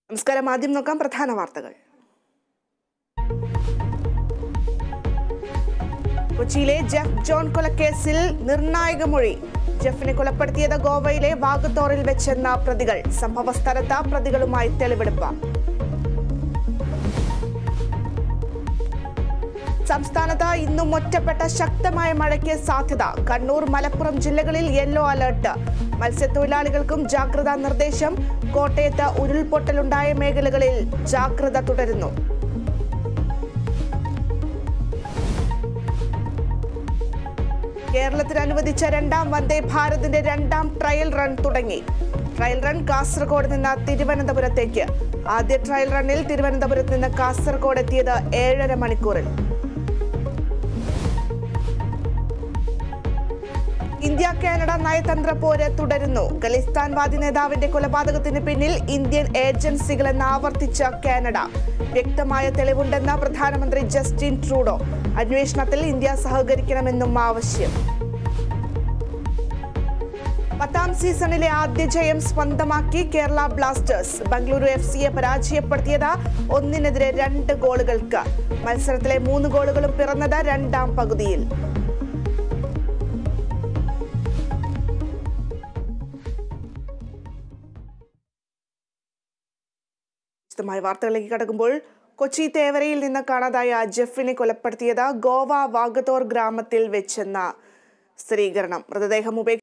നമസ്കാരം ആദ്യം നോക്കാം പ്രധാന വാർത്തകൾ കൊച്ചിയിലെ ജെഫ് ജോൺ കൊലക്കേസിൽ നിർണായക മൊഴി ജെഫിനെ കൊലപ്പെടുത്തിയത് ഗോവയിലെ വാഗത്തോറിൽ വെച്ചെന്ന പ്രതികൾ സംഭവ സ്ഥലത്ത് പ്രതികളുമായി തെളിവെടുപ്പ് സംസ്ഥാനത്ത് ഇന്നും ഒറ്റപ്പെട്ട ശക്തമായ മഴയ്ക്ക് സാധ്യത കണ്ണൂർ മലപ്പുറം ജില്ലകളിൽ യെല്ലോ അലർട്ട് മത്സ്യത്തൊഴിലാളികൾക്കും ജാഗ്രതാ നിർദ്ദേശം കോട്ടയത്ത് ഉരുൾപൊട്ടലുണ്ടായ മേഖലകളിൽ ജാഗ്രത തുടരുന്നു കേരളത്തിന് അനുവദിച്ച രണ്ടാം വന്ദേ ഭാരതിന്റെ രണ്ടാം ട്രയൽ റൺ തുടങ്ങി ട്രയൽ റൺ കാസർഗോഡ് നിന്ന് തിരുവനന്തപുരത്തേക്ക് ആദ്യ ട്രയൽ റണ്ണിൽ തിരുവനന്തപുരത്ത് നിന്ന് കാസർഗോഡ് എത്തിയത് ഏഴര മണിക്കൂറിൽ ഇന്ത്യ കാനഡ നയതന്ത്ര പോര് തുടരുന്നു ഖലിസ്ഥാൻവാദി നേതാവിന്റെ കൊലപാതകത്തിന് പിന്നിൽ ഇന്ത്യൻ ഏജൻസികളെന്ന് ആവർത്തിച്ച കാനഡ വ്യക്തമായ തെളിവുണ്ടെന്ന് പ്രധാനമന്ത്രി ജസ്റ്റിൻ ട്രൂഡോ അന്വേഷണത്തിൽ ഇന്ത്യ സഹകരിക്കണമെന്നും ആവശ്യം പത്താം സീസണിലെ ആദ്യ ജയം സ്വന്തമാക്കി കേരള ബ്ലാസ്റ്റേഴ്സ് ബംഗളൂരു എഫ് സിയെ പരാജയപ്പെടുത്തിയത് ഒന്നിനെതിരെ രണ്ട് ഗോളുകൾക്ക് മത്സരത്തിലെ മൂന്ന് ഗോളുകളും പിറന്നത് രണ്ടാം പകുതിയിൽ വിശദമായ വാർത്തകളിലേക്ക് കടക്കുമ്പോൾ കൊച്ചി തേവരയിൽ നിന്ന് കാണാതായ ജെഫിനെ കൊലപ്പെടുത്തിയത് ഗോവ വാഗത്തോർ ഗ്രാമത്തിൽ വെച്ചെന്ന സ്ഥിരീകരണം മൃതദേഹം ഉപേക്ഷ